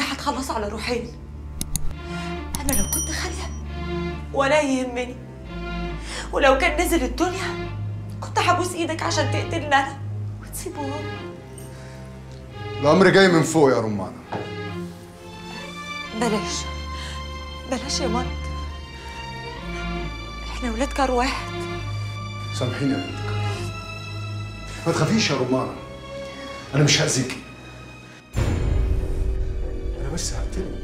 هتخلصوا على روحين انا لو كنت خاليه ولا يهمني ولو كان نزل الدنيا كنت هبوس ايدك عشان تقتلني انا وتسيبه هو الامر جاي من فوق يا رمانه بلاش بلاش يا مارك احنا ولاد كار واحد سامحيني يا بنتك ما تخافيش يا رمانه انا مش هاذيكي انا بس هقتلك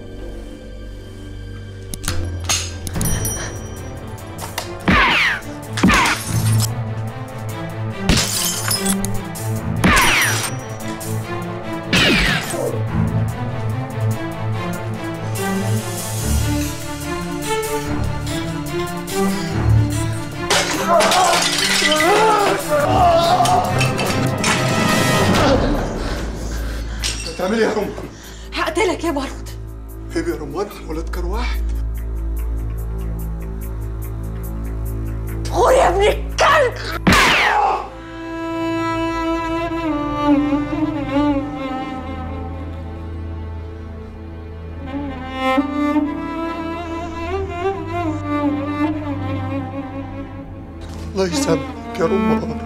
هتعملي إيه يا رمان هقتلك يا بارود عيب يا رمان على ولاد كار واحد غور يا ابن الكلب الله يسامحك يا رمان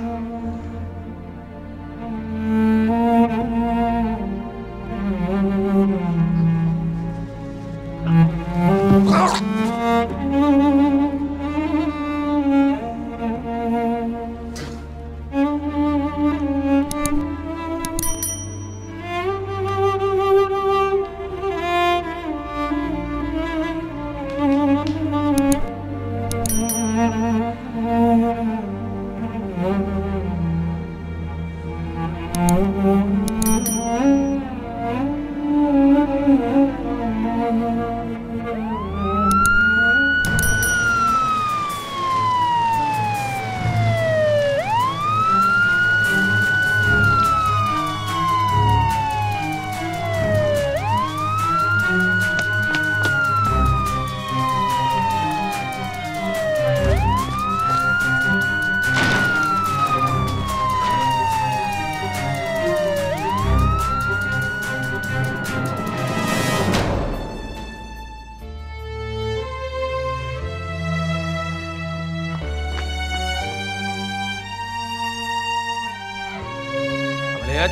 عمليات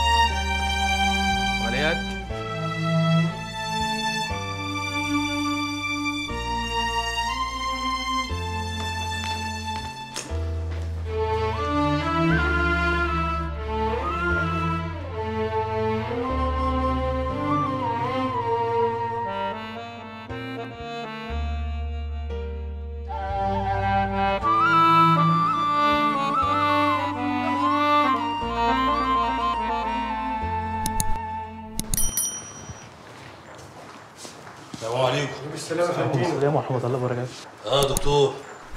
عمليات السلام عليكم السلام ورحمة الله وبركاته اه دكتور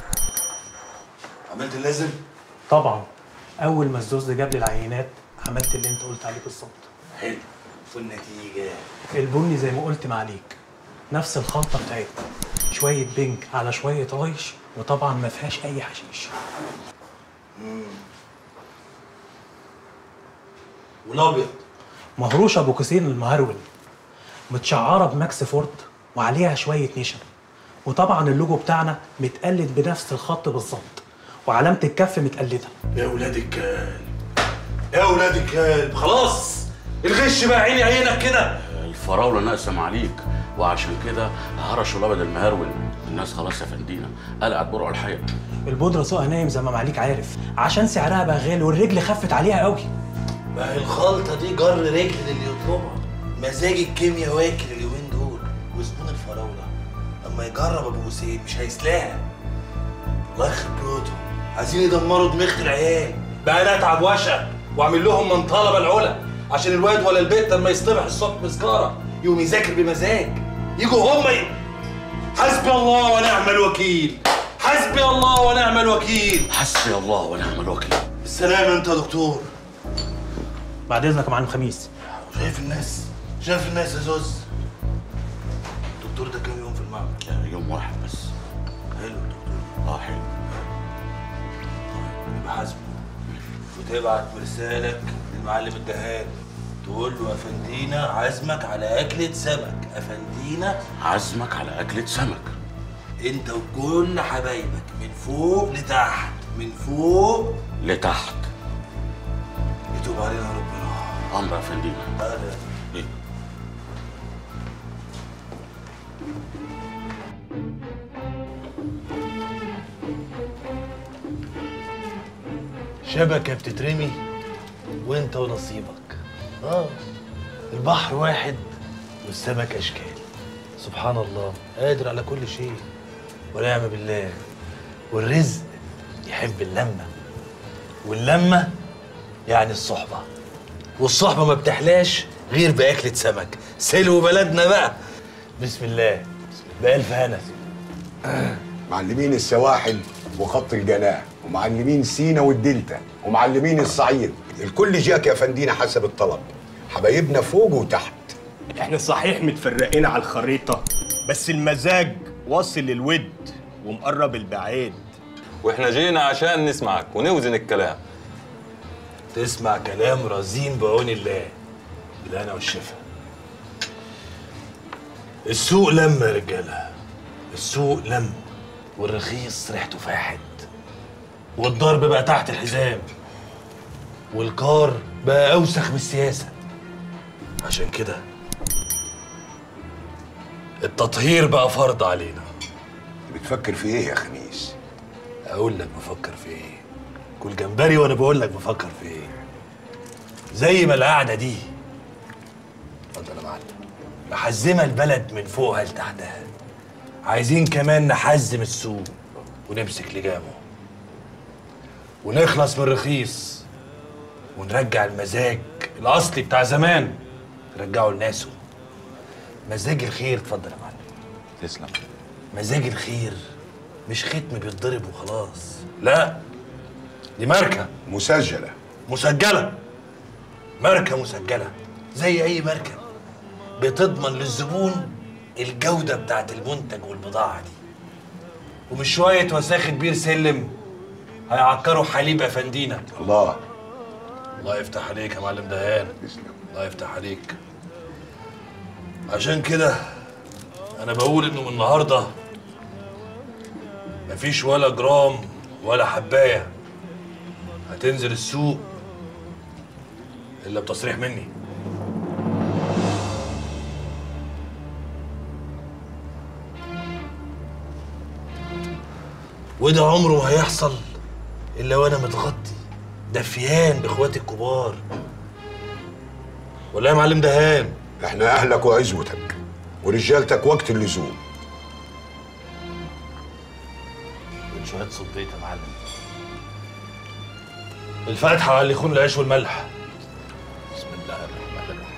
عملت اللازم طبعا أول ما الزوز جاب لي العينات عملت اللي أنت قلت عليه بالظبط حلو والنتيجة البني زي ما قلت معاليك نفس الخلطة بتاعتنا شوية بنج على شوية رايش وطبعا ما فيهاش أي حشيش والابيض مهروش أبو كوسين المهرول متشعرة بماكس فورد وعليها شوية نشا وطبعا اللوجو بتاعنا متقلد بنفس الخط بالظبط وعلامة الكف متقلدة يا ولاد الكلب يا ولاد الكلب خلاص الغش بقى عيني عينك كده الفراولة ناقصة عليك وعشان كده هرشوا الأبد المهرول الناس خلاص يا فندينا قلعت برع الحيط البودرة سوقها نايم زي ما معاليك عارف عشان سعرها بقى غالي والرجل خفت عليها قوي ما هي الخلطة دي جر رجل للي يطلبها مزاج الكيمياء واكل اليومين دول وزبون الفراولة اما يجرب ابو حسين مش هيسلاها الله يخرب بيوتهم عايزين يدمروا دماغ العيال بقى انا اتعب واشقى واعمل لهم من طلب العلا عشان الواد ولا البيت لما يصطبح الصبح بسجاره يقوم يذاكر بمزاج يجوا هم ي... حسبي الله ونعم الوكيل حسبي الله ونعم الوكيل حسبي الله ونعم الوكيل بالسلامة انت يا دكتور بعد اذنك يا معلم خميس شايف الناس شايف الناس يا زوز الدكتور ده كام يوم في المعمل لا، يوم واحد بس حلو الدكتور اه حلو يبقى حاسبه وتبعت برسالك للمعلم الدهان تقول له افندينا عزمك على اكله سمك افندينا عزمك على اكله سمك انت وكل حبايبك من فوق لتحت من فوق لتحت يتوب علينا ربنا امر يا فندم تعالى. إيه؟ شبكة بتترمي وانت ونصيبك اه البحر واحد والسمك اشكال سبحان الله قادر على كل شيء ونعم بالله والرزق يحب اللمة واللمة يعني الصحبة والصحبة ما بتحلاش غير بأكلة سمك سلو بلدنا بقى بسم الله بألف هنا معلمين السواحل وخط الجناح ومعلمين سينا والدلتا ومعلمين الصعيد الكل جاك يا فندينا حسب الطلب حبايبنا فوق وتحت احنا صحيح متفرقين على الخريطة بس المزاج واصل للود ومقرب البعيد واحنا جينا عشان نسمعك ونوزن الكلام تسمع كلام رزين بعون الله بالهنا والشفا السوق لم يا رجاله السوق لم والرخيص ريحته فاحت والضرب بقى تحت الحزام والكار بقى اوسخ من السياسه عشان كده التطهير بقى فرض علينا بتفكر في ايه يا خميس اقول لك بفكر في ايه كل جمبري وانا بقول لك بفكر في ايه زي ما القعده دي اتفضل يا معلم محزمه البلد من فوقها لتحتها عايزين كمان نحزم السوق ونمسك لجامه ونخلص من الرخيص ونرجع المزاج الاصلي بتاع زمان نرجعه لناسه مزاج الخير اتفضل يا معلم تسلم مزاج الخير مش ختم بيتضرب وخلاص لا دي ماركة مسجله مسجلة ماركة مسجلة زي أي ماركة بتضمن للزبون الجودة بتاعت المنتج والبضاعة دي ومش شوية وساخة بير سلم هيعكروا حليب أفندينا الله الله يفتح عليك يا معلم دهان الله يفتح عليك عشان كده انا بقول انه من النهارده مفيش ولا جرام ولا حبايه هتنزل السوق الا بتصريح مني وده عمره ما هيحصل الا وانا متغطي دفيان باخواتي الكبار ولا يا معلم دهان احنا اهلك وعزوتك ورجالتك وقت اللزوم من شوية صبيت يا معلم الفاتحة على اللي يخون العيش والملح بسم الله الرحمن الرحيم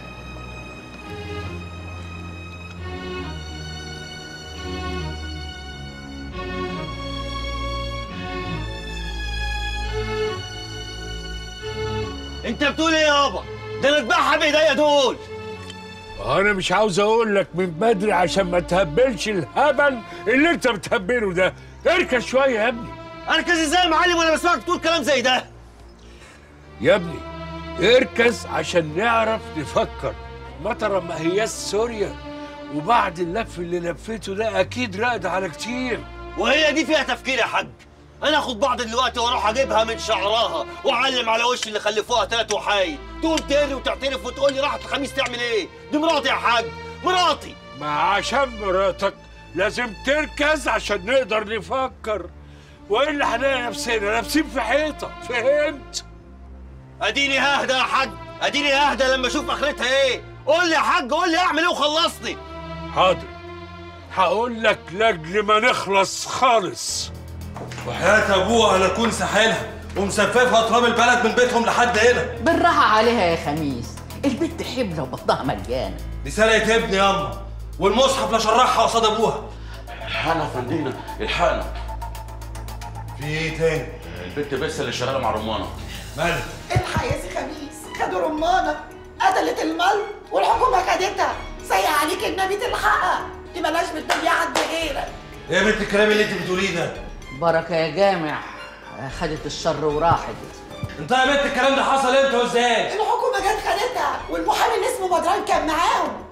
انت بتقول ايه يابا ده انا اذبحها بايديا دول انا مش عاوز اقول لك من بدري عشان ما تهبلش الهبل اللي انت بتهبله ده اركز شويه يا ابني اركز ازاي يا معلم وانا بسمعك تقول كلام زي ده يا ابني اركز عشان نعرف نفكر مطره ما هي سوريا وبعد اللف اللي لفيته ده اكيد راقد على كتير وهي دي فيها تفكير يا حاج انا اخد بعض دلوقتي واروح اجيبها من شعرها واعلم على وش اللي خلفوها تلات وحايد تقول تاني وتعترف وتقول لي راحت الخميس تعمل ايه دي مراتي يا حاج مراتي ما عشان مراتك لازم تركز عشان نقدر نفكر والا هنلاقي نفسنا لابسين في حيطه فهمت اديني ههدى يا حاج اديني ههدى لما اشوف اخرتها ايه قول لي يا حاج قول لي اعمل ايه وخلصني حاضر هقول لك لاجل ما نخلص خالص وحياة ابوها لا اكون ساحلها ومسففها تراب البلد من بيتهم لحد هنا بالراحة عليها يا خميس البنت حبلة وبطنها مليانة دي سرقة ابني ياما والمصحف لا شرحها قصاد ابوها الحقنا يا فندم الحقنا في ايه تاني؟ البنت بس اللي شغاله مع رمانه مالك؟ الحق يا سي خميس خدوا رمانة قتلت المال والحكومة خدتها سيء عليك النبي تلحقها دي بلاش بتنبي حد غيرك ايه يا بنت الكلام اللي انت بتقوليه ده؟ بركة يا جامع خدت الشر وراحت انت يا بنت الكلام ده حصل امتى وازاي؟ الحكومة جت خدتها والمحامي اللي اسمه بدران كان معاهم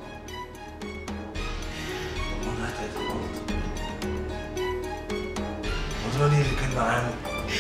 مدراني اللي كان معانا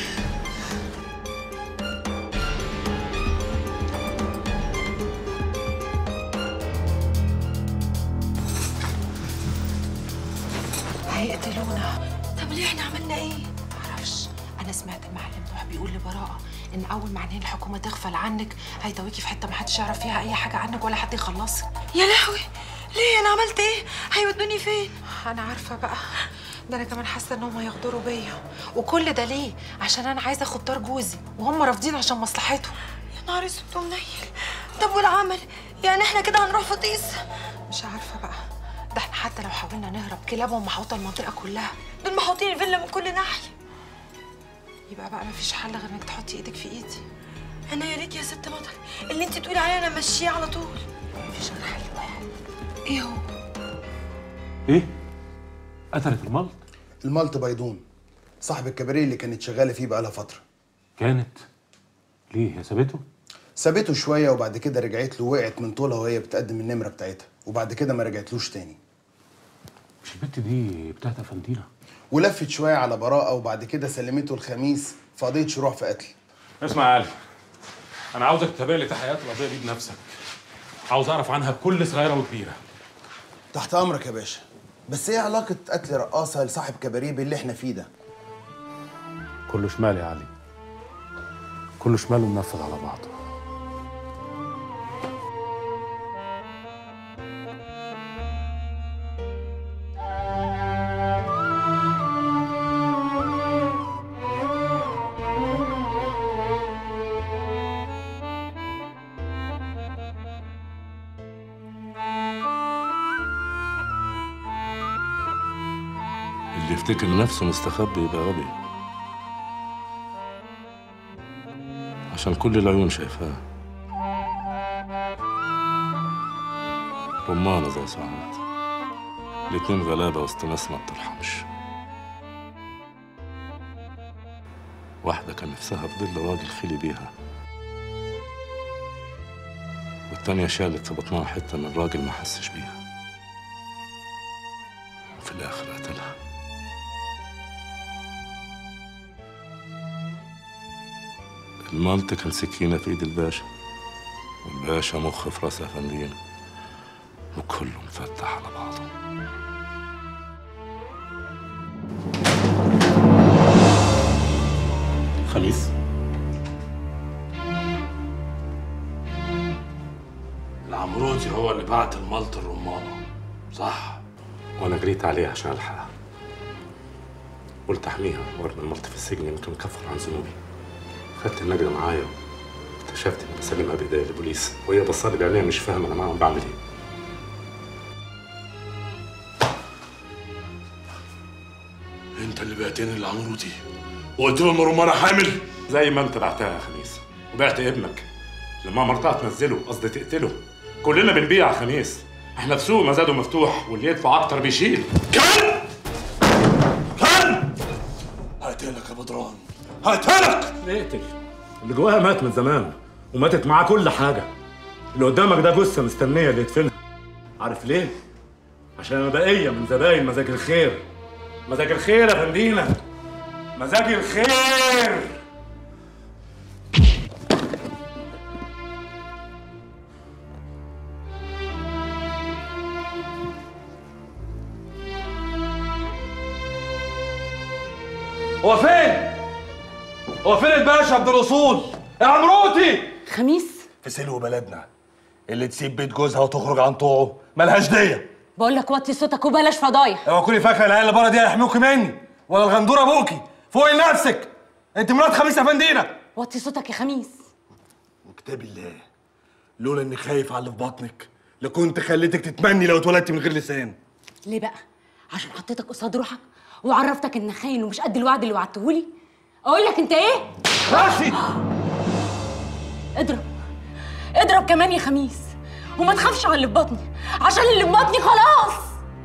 هيقتلونا طب ليه احنا عملنا ايه؟ معرفش انا سمعت المعلم نوح بيقول لبراءة ان اول ما عينين الحكومة تغفل عنك هيتويكي في حتة محدش يعرف فيها اي حاجة عنك ولا حد يخلصك يا لهوي ليه انا عملت ايه هيودوني فين انا عارفة بقى ده انا كمان حاسة انهم هيغدروا بيا وكل ده ليه؟ عشان انا عايزة اخد دار جوزي وهم رافضين عشان مصلحته يا نهار اسود ومنيل طب والعمل يعني احنا كده هنروح في طيس مش عارفة بقى ده احنا حتى لو حاولنا نهرب كلابهم محوطة المنطقة كلها دول محوطين الفيلا من كل ناحيه يبقى بقى مفيش حل غير انك تحطي ايدك في ايدي انا يا ريت يا ست مطر اللي انت تقولي عليه انا ماشيه على طول مفيش غير حل واحد ايه هو ايه؟ قتلت الملط؟ الملط بيضون صاحب الكباريه اللي كانت شغاله فيه بقالها فتره كانت ليه هي سابته؟ سابته شويه وبعد كده رجعت له وقعت من طولها وهي بتقدم النمره بتاعتها وبعد كده ما رجعتلوش تاني مش البت دي بتاعت افندينا ولفت شويه على براءه وبعد كده سلمته الخميس في قضيه شروع في قتل اسمع يا علي انا عاوزك تتابع لي تحقيقات القضيه دي بنفسك عاوز اعرف عنها بكل صغيره وكبيره تحت امرك يا باشا بس ايه علاقه قتل رقاصه لصاحب كباريه باللي احنا فيه ده كله شمال يا علي كله شمال ومنفذ على بعضه اللي يفتكر نفسه مستخبي يبقى غبي عشان كل العيون شايفاه رمانة زي سعاد الاتنين غلابة وسط ناس ما بترحمش واحدة كان نفسها في ظل راجل خلي بيها والتانية شالت في بطنها حتة من الراجل ما حسش بيها وفي الآخر قتلها الملط كان سكينة في إيد الباشا والباشا مخ في راس أفندينا وكله مفتح على بعضه خميس العمروتي هو اللي بعت الملط الرمانة صح وانا جريت عليه عشان الحقها قلت احميها وارمي الملط في السجن يمكن كفر عن ذنوبي خدت النجدة معايا اكتشفت اني بسلمها بايديا للبوليس وهي بصالي بعينيها مش فاهمه انا معاهم بعمل ايه انت اللي بعتني العمروتي وقلت لهم الرمانة حامل زي ما انت بعتها يا خميس وبعت ابنك لما مرتها تنزله قصدي تقتله كلنا بنبيع يا خميس احنا في سوق مزاده مفتوح واللي يدفع اكتر بيشيل هقتلك يا بدران هقتلك اقتل اللي جواها مات من زمان وماتت معاه كل حاجه اللي قدامك ده جثه مستنيه اللي يدفنها عارف ليه عشان انا بقيه من زباين مزاج الخير مزاج الخير يا فندينا مزاج الخير هو فين؟ هو فين الباشا عبد الاصول؟ يا عمروتي خميس في سلو بلدنا اللي تسيب بيت جوزها وتخرج عن طوعه ملهاش دية بقول لك وطي صوتك وبلاش فضايح اوعى تكوني فاكره العيال اللي بره دي هيحموكي مني ولا الغندور ابوكي فوقي لنفسك انت مرات خميس افندينا وطي صوتك يا خميس وكتاب الله لولا اني خايف على اللي في بطنك لكنت خليتك تتمني لو اتولدت من غير لسان ليه بقى عشان حطيتك قصاد روحك وعرفتك انك خاين ومش قد الوعد اللي وعدتهولي اقول لك انت ايه راسي اضرب اضرب كمان يا خميس وما تخافش على اللي في بطني عشان اللي في بطني خلاص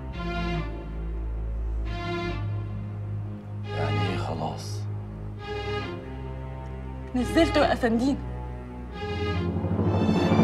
يعني ايه خلاص نزلته يا افندينا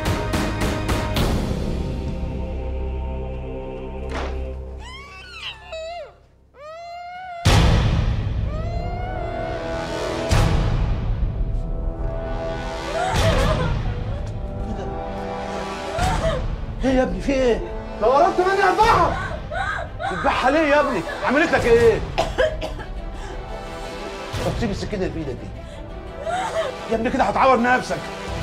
النهارده يا ابني في ايه؟ لو قربت مني اذبحها تذبحها ليه يا ابني؟ عملت لك ايه؟ طب سيب السكينه اللي في ايدك دي يا ابني كده هتعور نفسك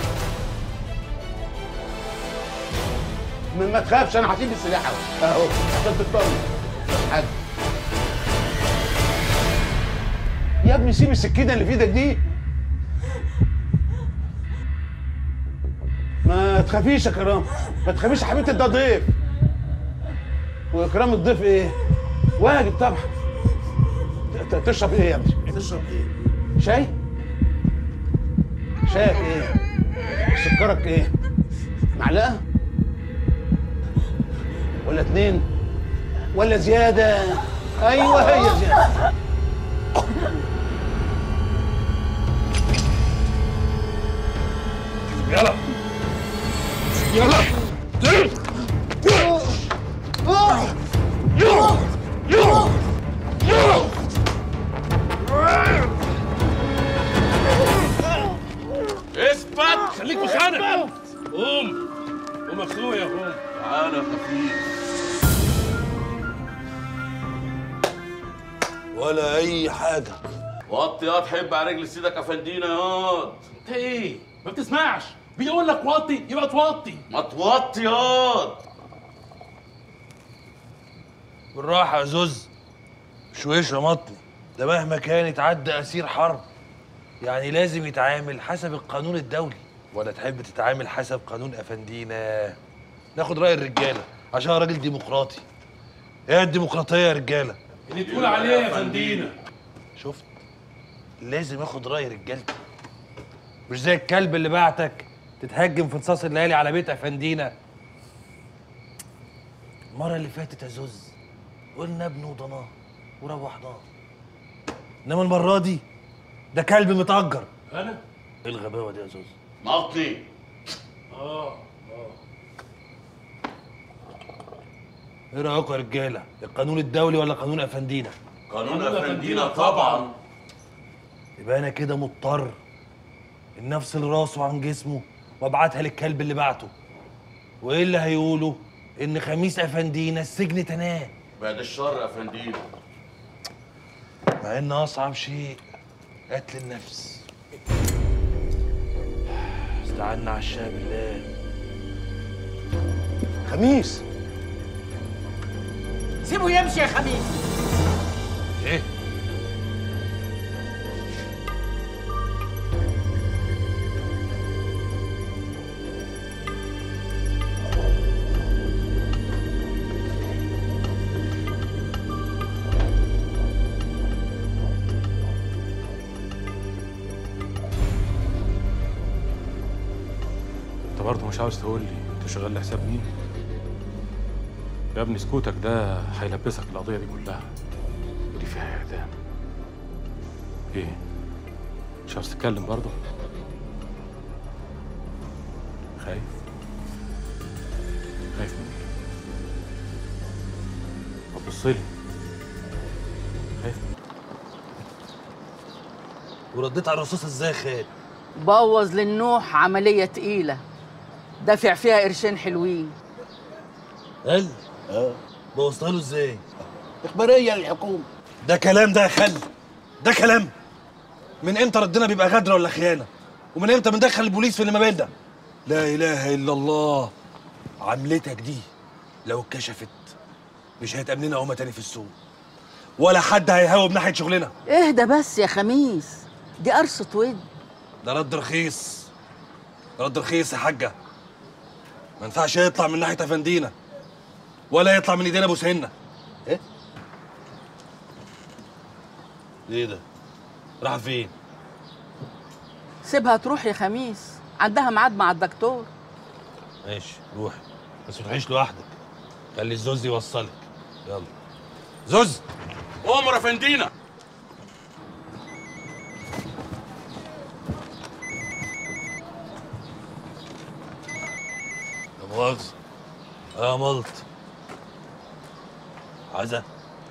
ما ما تخافش انا هسيب السلاح اهو اهو عشان تطمن حاجه يا ابني سيب السكينه اللي في ايدك دي ما تخافيش يا كرام ما تخافيش يا حبيبتي ده ضيف واكرام الضيف ايه واجب طبعا ت- ت- تشرب ايه يا ابني تشرب ايه شاي شايك ايه سكرك ايه معلقه ولا اتنين ولا زياده ايوه هي زياده يلا يلا اثبت خليك مكانك قوم قوم اخويا قوم تعالى يا خفيف ولا اي حاجه وطي يا تحب على رجل سيدك افندينا ياض انت ايه ما بتسمعش بيقول لك وطي يبقى توطي ما توطي ياض بالراحه يا زوز مش وش مطني ده مهما كان يتعدى اسير حرب يعني لازم يتعامل حسب القانون الدولي ولا تحب تتعامل حسب قانون افندينا ناخد راي الرجاله عشان أنا راجل ديمقراطي ايه الديمقراطيه يا رجاله اللي تقول عليه يا فندينا شفت لازم اخد راي رجالتي مش زي الكلب اللي بعتك تتهجم في نصاص الليالي على بيت افندينا المره اللي فاتت يا زوز قلنا ابن وضناه وروحناه انما المره دي ده كلب متأجر انا ايه الغباوه دي يا زوز نطي اه اه ايه رايكم يا رجاله القانون الدولي ولا قانون افندينا قانون افندينا طبعا يبقى انا كده مضطر ان افصل راسه عن جسمه وابعتها للكلب اللي بعته وايه اللي هيقولوا ان خميس افندينا السجن تناه بعد الشر افندينا مع ان اصعب شيء قتل النفس استعنا على الشاه بالله خميس سيبه يمشي يا خميس ايه انت برضه مش عاوز تقول لي انت شغال لحساب مين يا ابني سكوتك ده هيلبسك القضيه دي كلها ودي فيها اعدام ايه مش عاوز تتكلم برضه خايف خايف من ايه طب بص لي خايف من ورديت على الرصاصه ازاي يا خال بوظ للنوح عملية تقيلة دافع فيها قرشين حلوين قال اه بوظتها له ازاي اخباريه للحكومه ده كلام ده يا خال ده كلام من امتى ردنا بيبقى غدر ولا خيانه ومن امتى بندخل البوليس في اللي ما بين ده لا اله الا الله عملتك دي لو اتكشفت مش هيتأمن لنا هما تاني في السوق ولا حد هيهاوب ناحيه شغلنا اهدى بس يا خميس دي قرصة ود ده رد رخيص رد رخيص يا حاجه ما ينفعش يطلع من ناحيه افندينا ولا يطلع من ايدينا ابو سهنه ايه ايه ده راح فين سيبها تروح يا خميس عندها ميعاد مع الدكتور ماشي روحي بس ما تروحيش لوحدك خلي الزوز يوصلك يلا زوز عمر افندينا لا مؤاخذة اه ملط عزة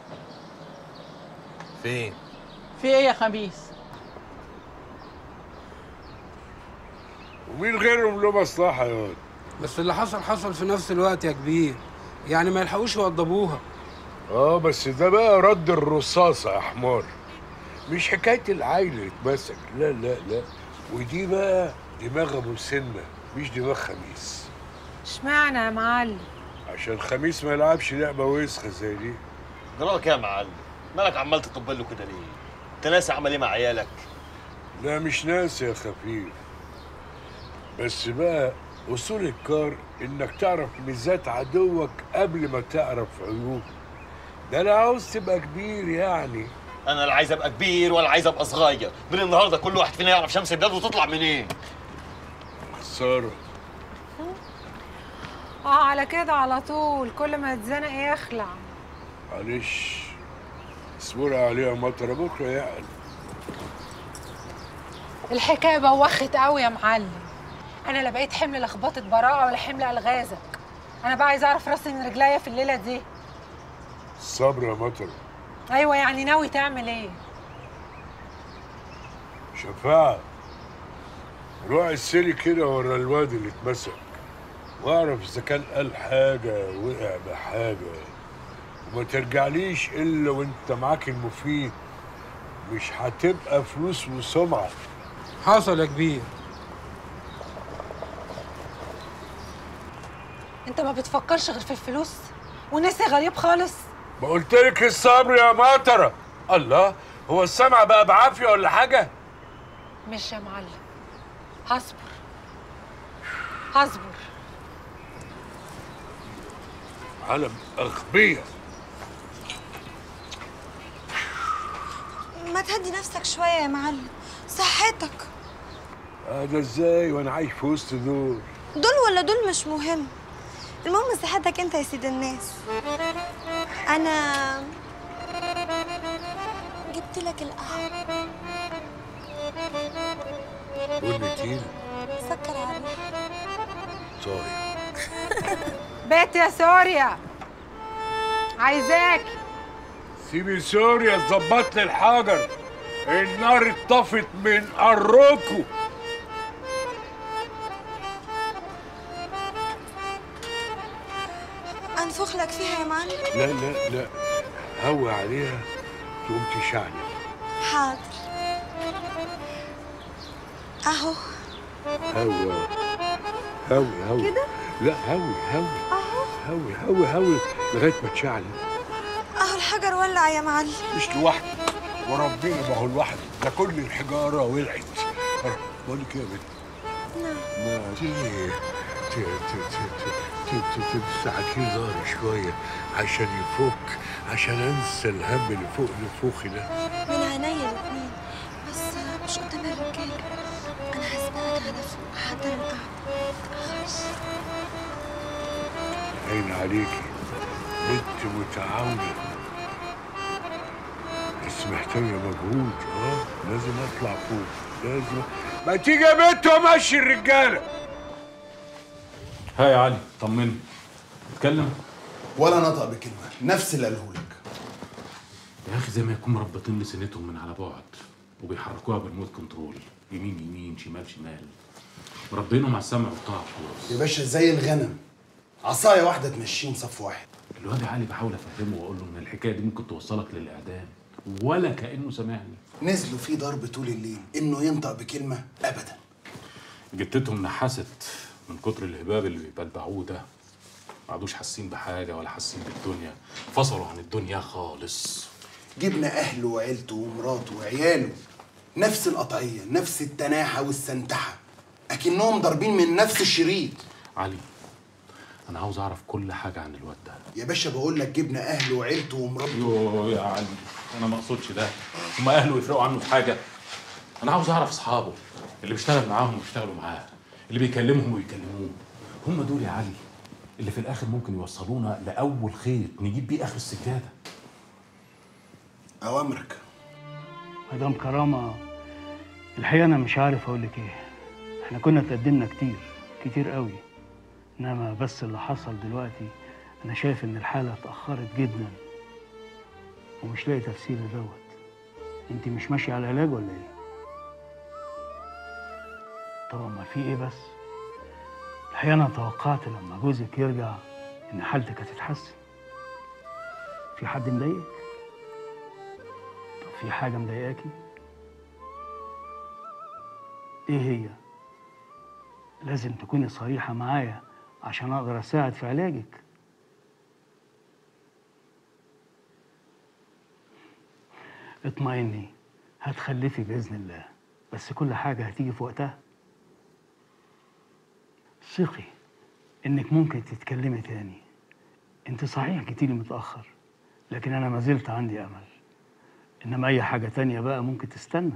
فين في ايه يا خميس ومين غيرهم له مصلحه يا واد بس اللي حصل حصل في نفس الوقت يا كبير يعني ما يلحقوش يوضبوها اه بس ده بقى رد الرصاصة يا حمار مش حكاية العيل اللي اتمسك لا لا لا ودي بقى دماغ ابو سنة مش دماغ خميس اشمعنى يا معلم عشان خميس ما يلعبش لعبة وسخة زي دي جراك يا معلم مالك عمال تطبل له كده ليه انت ناسي عمل ايه مع عيالك لا مش ناس يا خفيف بس بقى اصول الكار انك تعرف ميزات عدوك قبل ما تعرف عيوبه ده انا عاوز تبقى كبير يعني انا لا عايز ابقى كبير ولا عايز ابقى صغير من النهارده كل واحد فينا يعرف شمس البلاد وتطلع منين خسارة اه على كده على طول كل ما يتزنق يخلع معلش اصبري عليها مطرة بكرة يعقل الحكايه بوخت قوي يا معلم انا لا بقيت حمل لخبطه براءه ولا حمل الغازك انا بقى عايزه اعرف راسي من رجليا في الليله دي الصبر يا مطرة ايوه يعني ناوي تعمل ايه شفاعة روح السلي كده ورا الواد اللي اتمسك واعرف اذا كان قال حاجة وقع بحاجة وما ترجعليش الا وانت معاك المفيد مش هتبقى فلوس وسمعة حصل يا كبير انت ما بتفكرش غير في الفلوس وناسي غريب خالص ما قلت لك الصبر يا مطرة الله هو السمع بقى بعافية ولا حاجة مش يا معلم هصبر هصبر عالم أغبية ما تهدي نفسك شويه يا معلم صحتك هذا ازاي وانا عايش في وسط دول دول ولا دول مش مهم المهم صحتك انت يا سيد الناس انا جبت لك القهوه قول تقيل سكر عليها طيب بيت يا سوريا عايزاك سيبي سوريا تظبط لي الحجر النار اتطفت من قركم انفخ لك فيها يا معلم لا لا لا هوي عليها تقوم تشعني حاضر اهو هوي هوي هوي كده؟ لا هوي هوي هوي هوي هوي لغايه ما تشعل اهو الحجر ولع يا معلم مش لوحدي وربنا ما هو لوحده ده كل الحجاره ولعت بقول لك ايه يا بنت نعم ما تيجي ت- ت- ت- ت- ت- ت- تستحكي ظهري شويه عشان يفك عشان انسى الهم اللي فوق اللي فوقي ده من عينيا الاتنين بس مش قدام الرجاله انا هسبقك على فوق حضر القعده متأخرش عين عليكي بنت متعاونة بس محتاجة مجهود اه لازم اطلع فوق لازم ما تيجي يا بنت وامشي الرجالة ها يا علي طمني اتكلم ولا نطق بكلمه نفس اللي قاله لك يا اخي زي ما يكون مربطين لسنتهم من على بعد وبيحركوها بالمود كنترول يمين يمين شمال شمال مربينهم على السمع والطاعه خلاص يا باشا زي الغنم عصايه واحده تمشيهم صف واحد الواد يا علي بحاول افهمه واقول له ان الحكايه دي ممكن توصلك للاعدام ولا كانه سامعني نزلوا فيه ضرب طول الليل انه ينطق بكلمه ابدا جتتهم نحست من كتر الهباب اللي بيبلبعوه ده ما عادوش حاسين بحاجه ولا حاسين بالدنيا فصلوا عن الدنيا خالص جبنا اهله وعيلته ومراته وعياله نفس القطعيه نفس التناحه والسنتحه اكنهم ضاربين من نفس الشريط علي انا عاوز اعرف كل حاجه عن الواد ده يا باشا بقول لك جبنا اهله وعيلته ومراته يوه يا علي انا ما اقصدش ده هما اهله يفرقوا عنه في حاجه انا عاوز اعرف اصحابه اللي بيشتغل معاهم ويشتغلوا معاه اللي بيكلمهم ويكلموه هم دول يا علي اللي في الاخر ممكن يوصلونا لاول خيط نجيب بيه اخر السجاده اوامرك مدام كرامة الحقيقة أنا مش عارف أقول لك إيه إحنا كنا اتقدمنا كتير كتير قوي إنما بس اللي حصل دلوقتي أنا شايف إن الحالة اتأخرت جدا ومش لاقي تفسير لدوت أنت مش ماشية على علاج ولا إيه؟ طبعا ما في إيه بس الحقيقة أنا توقعت لما جوزك يرجع إن حالتك هتتحسن في حد مضايقك؟ طب في حاجة مضايقاكي؟ إيه هي؟ لازم تكوني صريحة معايا عشان أقدر أساعد في علاجك اطمئني هتخلفي بإذن الله بس كل حاجة هتيجي في وقتها ثقي إنك ممكن تتكلمي تاني أنت صحيح جيتيلي متأخر لكن أنا ما زلت عندي أمل إنما أي حاجة تانية بقى ممكن تستنى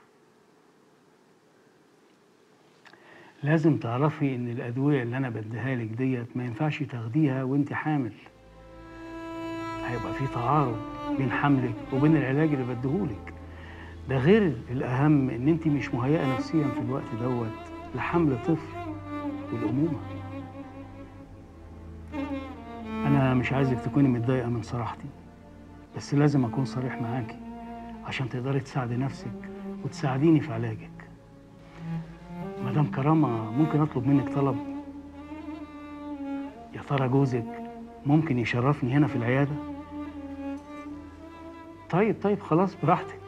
لازم تعرفي إن الأدوية اللي أنا بديها لك ديت ما ينفعش تاخديها وأنت حامل هيبقى في تعارض بين حملك وبين العلاج اللي بديهولك ده غير الأهم إن أنت مش مهيئة نفسيا في الوقت دوت لحمل طفل والأمومة أنا مش عايزك تكوني متضايقة من صراحتي بس لازم أكون صريح معاكي عشان تقدري تساعدي نفسك وتساعديني في علاجك مدام كرامة ممكن أطلب منك طلب يا ترى جوزك ممكن يشرفني هنا في العيادة طيب طيب خلاص براحتك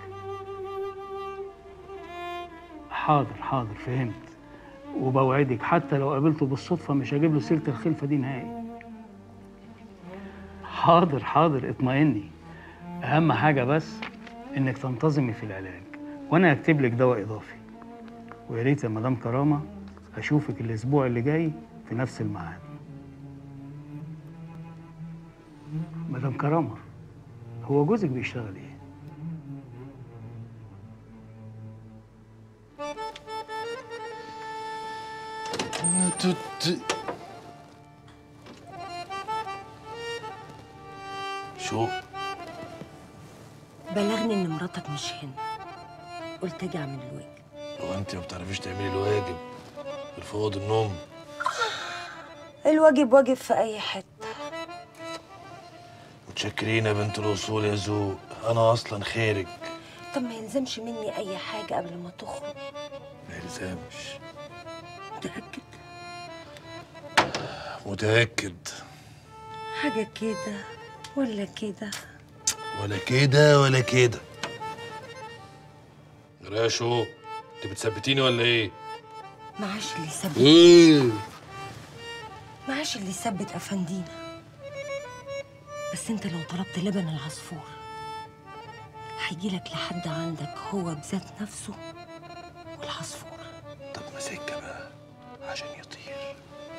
حاضر حاضر فهمت وبوعدك حتى لو قابلته بالصدفة مش هجيب له سيرة الخلفة دي نهائي حاضر حاضر اطمئني أهم حاجة بس إنك تنتظمي في العلاج وأنا هكتب لك دواء إضافي ويا ريت يا مدام كرامة أشوفك الأسبوع اللي جاي في نفس الميعاد مدام كرامة هو جوزك بيشتغل إيه؟ شو بلغني ان مراتك مش هنا قلت اجي اعمل الواجب هو انت ما بتعرفيش تعملي الواجب غير في اوضه النوم الواجب واجب في اي حته متشكرين يا بنت الاصول يا ذوق انا اصلا خارج طب ما يلزمش مني اي حاجه قبل ما تخرج ما يلزمش متاكد متاكد حاجه كده ولا كده ولا كده ولا كده راشو انت بتثبتيني ولا ايه؟ معاش اللي يثبت ايه معاش اللي يثبت افندينا بس انت لو طلبت لبن العصفور هيجيلك لحد عندك هو بذات نفسه والعصفور طب ما سكه بقى عشان يطير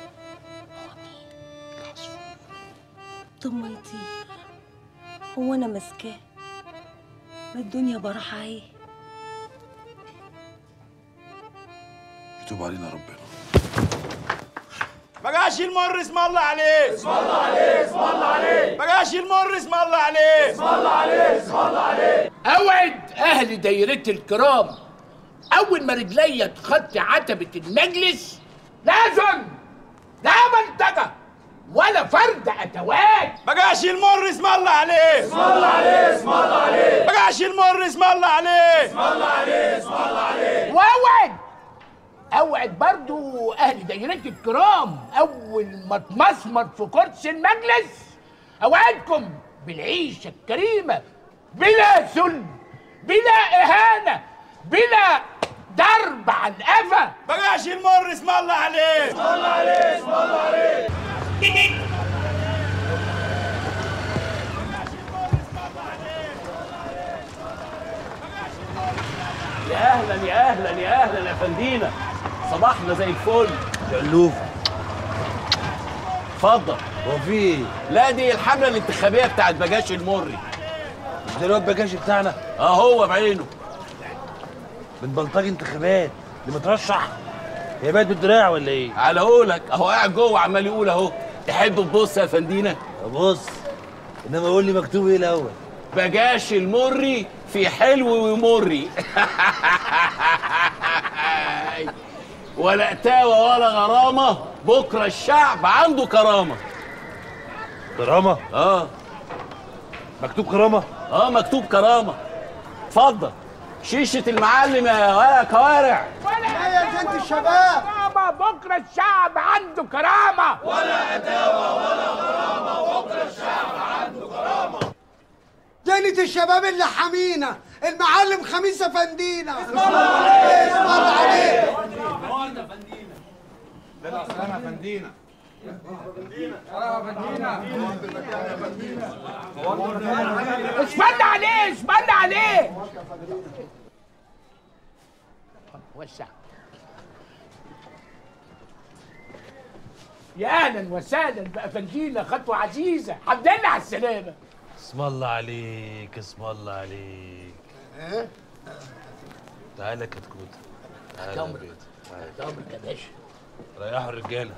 طب ما يطير هو انا ماسكاه ما الدنيا براحه ايه يتوب علينا ربنا ما جاش المر اسم الله عليه اسم الله عليه اسم الله عليه ما جاش المر اسم الله عليه اسم الله عليه اسم الله عليه اوعد اهل دايرتي الكرام اول ما رجليا تخطي عتبه المجلس لازم لا منطقه ولا فرد اتوات ما جاش المر اسم الله عليه اسم الله عليه اسم الله عليه ما جاش المر اسم الله عليه اسم الله عليه اسم الله عليه واوعد اوعد برضو اهل دايرتي الكرام اول ما اتمسمر في كرسي المجلس اوعدكم بالعيشه الكريمه بلا ذل بلا اهانه بلا ضرب على القفا ما جاش المر اسم الله عليه اسم الله عليه اسم الله عليه يا اهلا يا اهلا يا اهلا يا فندينا صباحنا زي الفل شلوف اتفضل هو في ايه؟ لا دي الحمله الانتخابيه بتاعت بجاش المري مش ده الواد بجاش بتاعنا؟ اه هو بعينه من بلطجي انتخابات اللي مترشح هي بقت بالدراع ولا ايه؟ على قولك اهو قاعد جوه عمال يقول اهو تحب تبص يا فندينا ابص انما قول لي مكتوب ايه الاول بجاش المري في حلو ومري ولا قتاوه ولا غرامه بكره الشعب عنده كرامه كرامه اه مكتوب كرامه اه مكتوب كرامه اتفضل شيشه المعلم يا ولا كوارع لا يا زنت شباب كرامة بكرة الشعب عنده كرامة ولا عداوة ولا غرامة وبكرة الشعب عنده كرامة جنة الشباب اللي حمينا المعلم خميس افندينا اسم الله عليه، اسم الله عليه سلامة فندينا اسمعنا عليه اسمعنا عليه وسع يا اهلا وسهلا بافندينا خطوه عزيزه الحمد لله على السلامه اسم الله عليك اسم الله عليك تعالى يا كتكوت تعالى يا أمرك. بيت تحت امرك يا باشا ريحوا الرجاله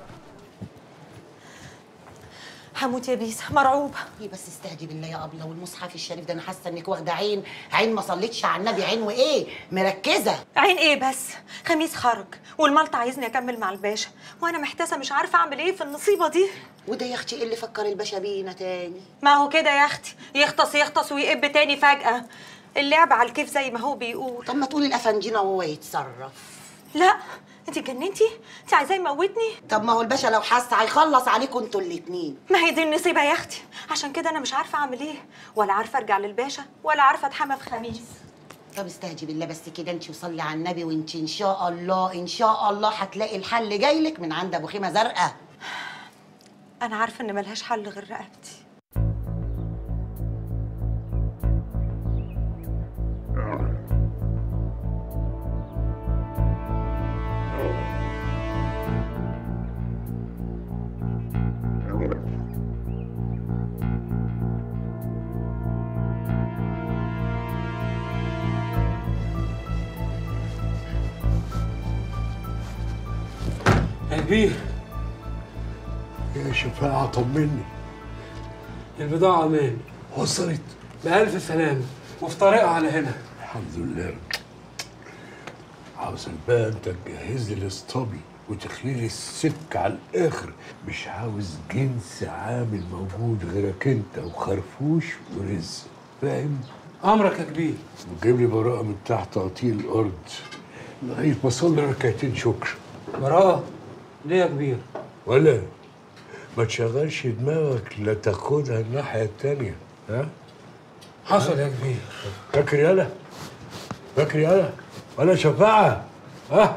هموت يا بيسا مرعوبه ايه بس استهدي بالله يا ابله والمصحف الشريف ده انا حاسه انك واخده عين عين ما صليتش على النبي عين وايه مركزه عين ايه بس خميس خرج والملط عايزني اكمل مع الباشا وانا محتاسه مش عارفه اعمل ايه في النصيبه دي وده يا اختي ايه اللي فكر الباشا بينا تاني ما هو كده يا اختي يغطس يغطس ويقب تاني فجاه اللعب على الكيف زي ما هو بيقول طب ما تقولي الافنجينا وهو يتصرف لا انت اتجننتي انت عايزاه يموتني طب ما هو الباشا لو حس هيخلص عليكم انتوا الاتنين ما هي دي النصيبه يا اختي عشان كده انا مش عارفه اعمل ايه ولا عارفه ارجع للباشا ولا عارفه اتحمى في خميس طب استهدي بالله بس كده انت وصلي على النبي وانت ان شاء الله ان شاء الله هتلاقي الحل جاي لك من عند ابو خيمه زرقاء انا عارفه ان ملهاش حل غير رقبتي يا كبير يا شفاعة طمني البضاعة أمان وصلت بألف سلامة وفي طريقها على هنا الحمد لله عاوزك بقى انت تجهز لي الاسطبل وتخلي لي السك على الاخر مش عاوز جنس عامل موجود غيرك انت وخرفوش ورزق فاهم؟ أمرك يا كبير وجيب لي براءة من تحت قطيع الأرض لغاية ما أصلي ركعتين شكر براءة ليه يا كبير؟ ولا ما تشغلش دماغك لا تاخدها الناحية التانية ها؟ حصل يا كبير فاكر يالا فاكر يالا ولا شفاعة ها؟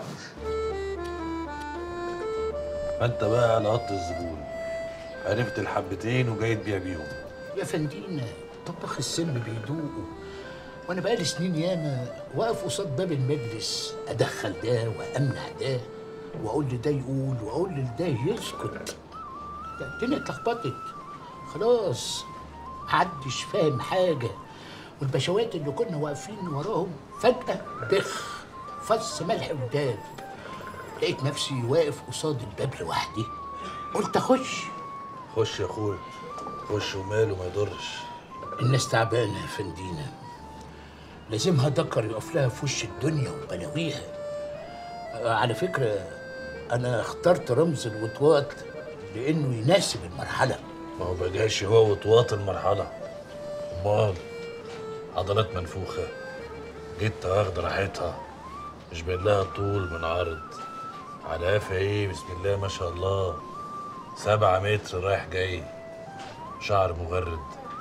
فانت بقى على قط الزبون عرفت الحبتين وجاي تبيع بيهم يا فندينا طباخ السم بيدوقوا وانا بقالي سنين ياما واقف قصاد باب المجلس ادخل ده وامنع ده واقول لده يقول واقول لده يسكت ده الدنيا اتلخبطت خلاص محدش فاهم حاجه والبشوات اللي كنا واقفين وراهم فجاه بخ فص ملح وداب لقيت نفسي واقف قصاد الباب لوحدي قلت اخش خش يا اخويا خش وماله ما يضرش الناس تعبانه يا فندينا لازمها دكر يقف لها في وش الدنيا وبلاويها آه، على فكره انا اخترت رمز الوطواط لانه يناسب المرحله ما هو بقاش هو وطواط المرحلة امال عضلات منفوخة جيت واخدة راحتها مش باين لها طول من عرض على قفا ايه بسم الله ما شاء الله سبعة متر رايح جاي شعر مغرد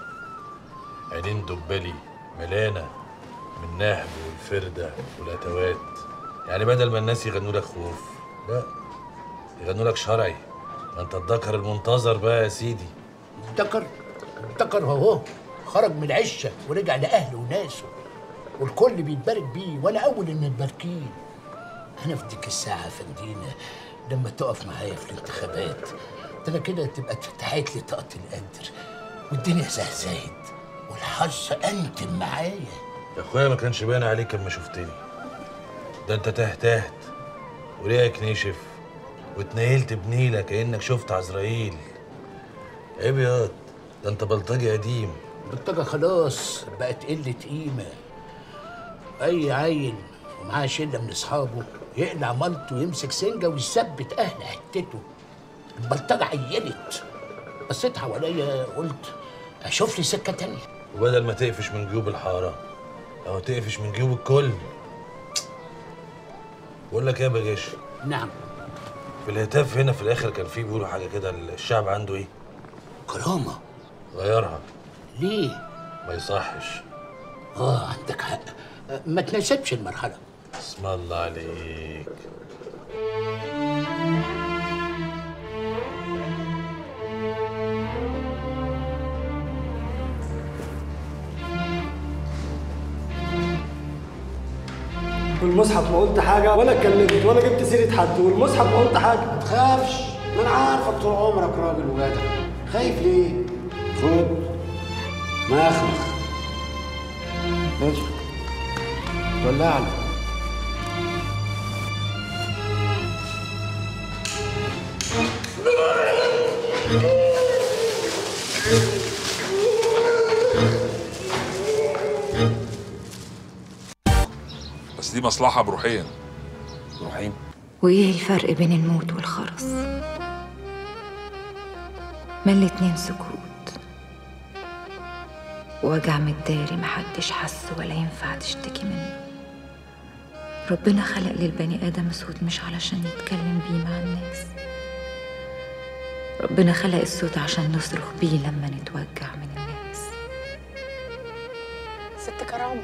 عينين دبلي ملانة من النهب والفردة والأتوات يعني بدل ما الناس يغنوا لك خوف لا يغنوا لك شرعي ما انت الذكر المنتظر بقى يا سيدي دكر دكر اهو خرج من العشه ورجع لاهله وناسه والكل بيتبارك بيه وانا اول المتباركين انا في ديك الساعه يا فندينا لما تقف معايا في الانتخابات ده انا كده تبقى اتفتحت لي طاقه القدر والدنيا زهزهت والحظ انتم معايا يا اخويا ما كانش باين عليك اما شفتني ده انت تهتهت وريقك نشف واتنيلت بنيلة كأنك شفت عزرائيل عيب ياض ده انت بلطجي قديم البلطجه خلاص بقت قله قيمه اي عيل ومعاه شله من اصحابه يقلع مالته ويمسك سنجه ويثبت اهل حتته البلطجه عيلت بصيت حواليا قلت اشوف لي سكه تانية وبدل ما تقفش من جيوب الحارة أو تقفش من جيوب الكل بقول لك ايه يا بجاش نعم في الهتاف هنا في الاخر كان في بيقولوا حاجه كده الشعب عنده ايه كرامه غيرها ليه ما يصحش اه عندك حق آه، ما تناسبش المرحله اسم الله عليك والمصحف ما قلت حاجه ولا اتكلمت ولا جبت سيره حد والمصحف ما قلت حاجه ما تخافش ما انا عارفك طول عمرك راجل وجدع خايف ليه؟ خد مخمخ ماشي ولع له بس دي مصلحه بروحين بروحين وإيه الفرق بين الموت والخرس؟ ما الاتنين سكوت وجع متداري محدش حس ولا ينفع تشتكي منه ربنا خلق للبني آدم صوت مش علشان يتكلم بيه مع الناس ربنا خلق الصوت عشان نصرخ بيه لما نتوجع من الناس ست كرامه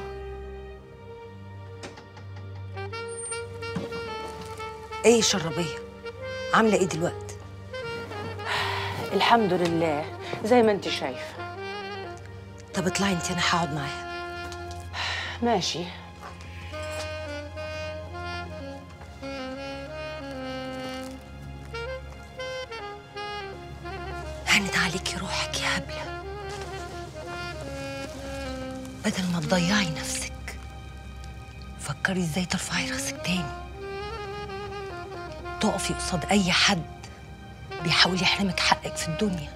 ايه يا شربيه عامله ايه دلوقتي الحمد لله زي ما انت شايفه طب اطلعي انت انا هقعد معاها ماشي هانت عليكي روحك يا هبله بدل ما تضيعي نفسك فكري ازاي ترفعي راسك تاني تقفي قصاد اي حد بيحاول يحرمك حقك في الدنيا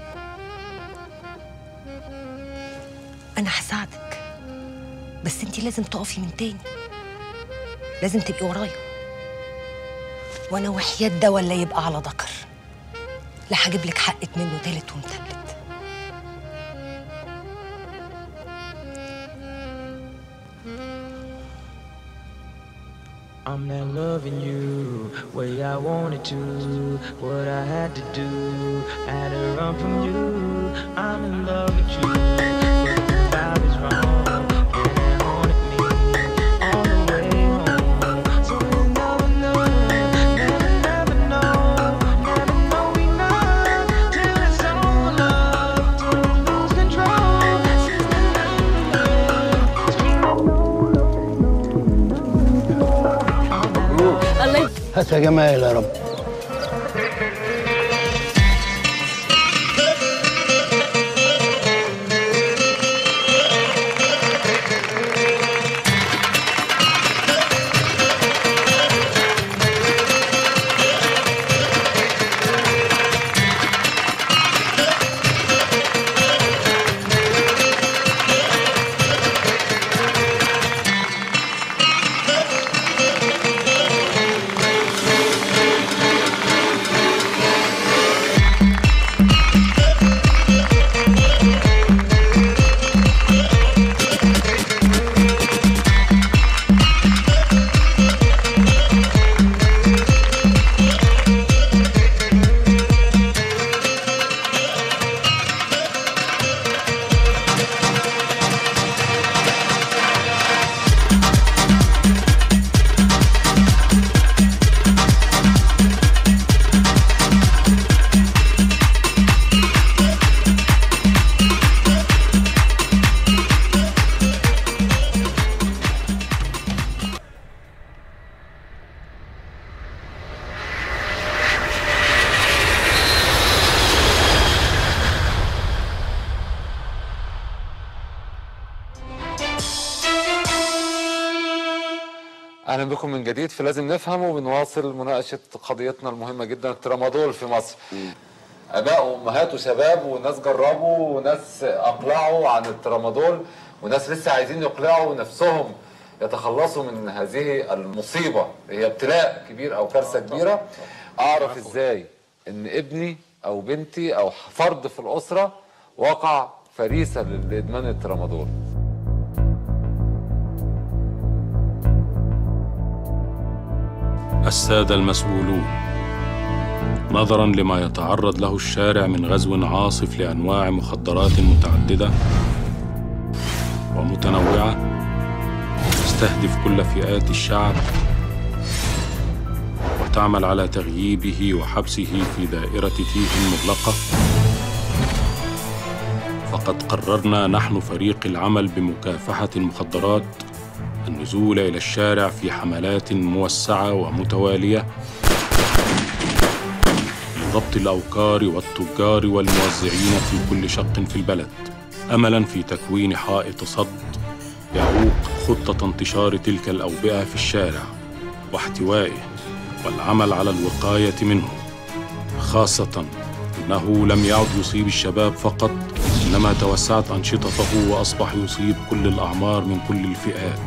انا هساعدك بس انت لازم تقفي من تاني لازم تبقي ورايا وانا وحياة ده ولا يبقى على ذكر لا هجيب لك حقك منه تالت ومتلت I'm not loving you way I wanted to. What I had to do, I had to run from you. I'm in love with you, but the vibe is wrong. And it haunted me on the way home. So we'll never know, never, never know, never know enough till it's all up, till we lose control. Since the الله هات يا جمال يا رب اهلا بكم من جديد في لازم نفهم وبنواصل مناقشه قضيتنا المهمه جدا الترامادول في مصر اباء وامهات وشباب وناس جربوا وناس اقلعوا عن الترامادول وناس لسه عايزين يقلعوا نفسهم يتخلصوا من هذه المصيبه هي ابتلاء كبير او كارثه كبيره اعرف ازاي ان ابني او بنتي او فرد في الاسره وقع فريسه لادمان الترامادول السادة المسؤولون نظرا لما يتعرض له الشارع من غزو عاصف لأنواع مخدرات متعددة ومتنوعة تستهدف كل فئات الشعب وتعمل على تغييبه وحبسه في دائرة تيه مغلقة فقد قررنا نحن فريق العمل بمكافحة المخدرات النزول إلى الشارع في حملات موسعة ومتوالية لضبط الأوكار والتجار والموزعين في كل شق في البلد أملا في تكوين حائط صد يعوق خطة انتشار تلك الأوبئة في الشارع واحتوائه والعمل على الوقاية منه خاصة أنه لم يعد يصيب الشباب فقط إنما توسعت أنشطته وأصبح يصيب كل الأعمار من كل الفئات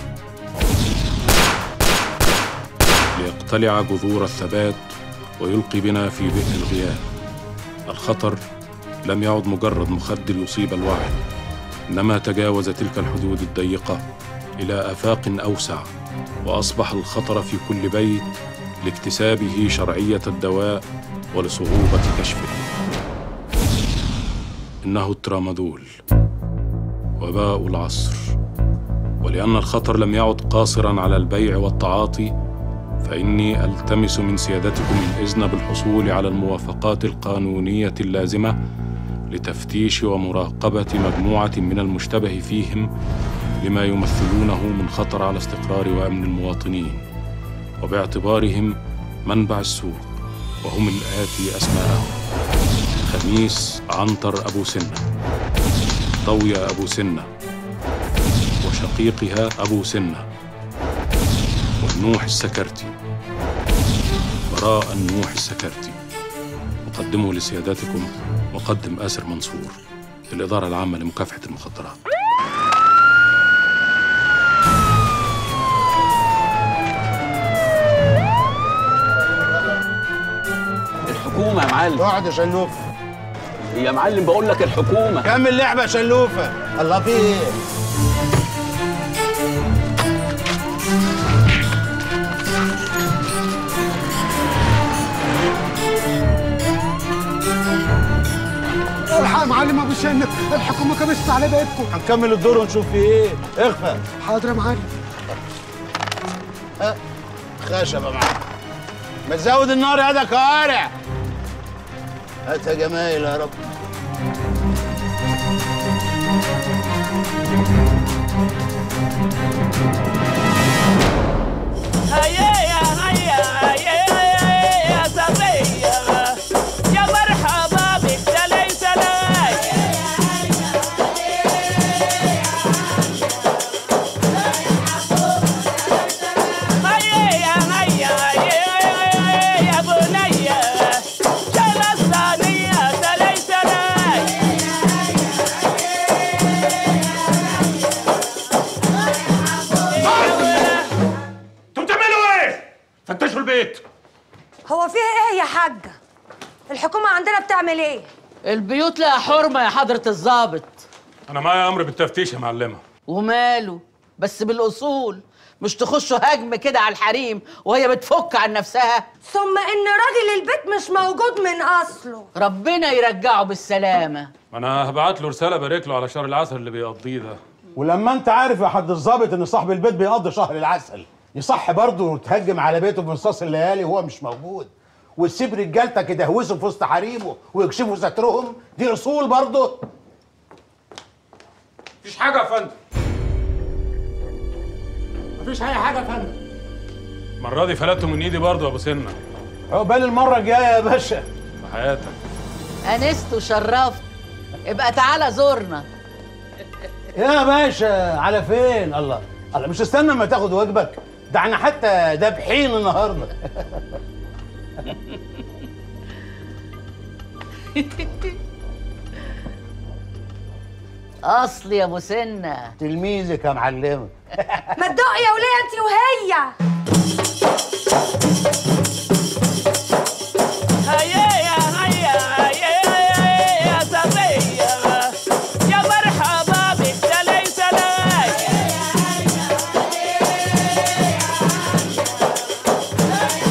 ليقتلع جذور الثبات ويلقي بنا في بئر الغياب الخطر لم يعد مجرد مخدر يصيب الوعي إنما تجاوز تلك الحدود الضيقة إلى آفاق أوسع وأصبح الخطر في كل بيت لاكتسابه شرعية الدواء ولصعوبة كشفه إنه الترامادول وباء العصر ولأن الخطر لم يعد قاصرا على البيع والتعاطي فإني ألتمس من سيادتكم الإذن بالحصول على الموافقات القانونية اللازمة لتفتيش ومراقبة مجموعة من المشتبه فيهم لما يمثلونه من خطر على استقرار وأمن المواطنين وباعتبارهم منبع السوء وهم الآتي أسماءهم خميس عنتر أبو سنة ضوية أبو سنة وشقيقها أبو سنة والنوح السكرتي براء النوح السكرتي أقدمه لسيادتكم مقدم آسر منصور الإدارة العامة لمكافحة المخدرات الحكومة يا معلم اقعد يا شلوف يا معلم بقول لك الحكومة كمل لعبة يا شلوفة الله في ايه الحق يا معلم ابو سنة الحكومة كبست على بيتكم هنكمل الدور ونشوف في ايه اخفى حاضر يا معلم ها خشبة معاك ما تزود النار يا ده كوارع هات يا جمايل يا رب هيا يا هيا هيا يا صبية يا مرحبا بك سلاي سلاي هيا يا هيا هيا يا بنية شال الصينية سلاي سلاي انتوا بتعملوا ايه؟ فتشوا البيت هو فيها ايه يا حاجة؟ الحكومة عندنا بتعمل ايه؟ البيوت لها حرمة يا حضرة الضابط أنا معايا أمر بالتفتيش يا معلمة وماله بس بالأصول مش تخشوا هجم كده على الحريم وهي بتفك عن نفسها ثم ان راجل البيت مش موجود من اصله ربنا يرجعه بالسلامة أنا هبعت له رسالة بارك له على شهر العسل اللي بيقضيه ده ولما انت عارف يا حد الظابط ان صاحب البيت بيقضي شهر العسل يصح برضه تهجم على بيته بنصاص الليالي وهو مش موجود وتسيب رجالتك يدهوسوا في وسط حريمه ويكشفوا سترهم دي اصول برضه مفيش حاجة يا فندم مفيش اي حاجه يا فندم المرة دي فلتوا من إيدي برضه يا أبو سنة عقبال المره الجايه يا باشا في حياتك أنست وشرفت ابقى تعالى زورنا يا باشا على فين الله الله مش استنى ما تاخد واجبك ده احنا حتى دابحين النهارده أصلي يا أبو سنة تلميذك يا معلمه ما تدق يا وليه انت وهي هيا يا هيا هيا يا صبية يا مرحبا بك سلاي سلاي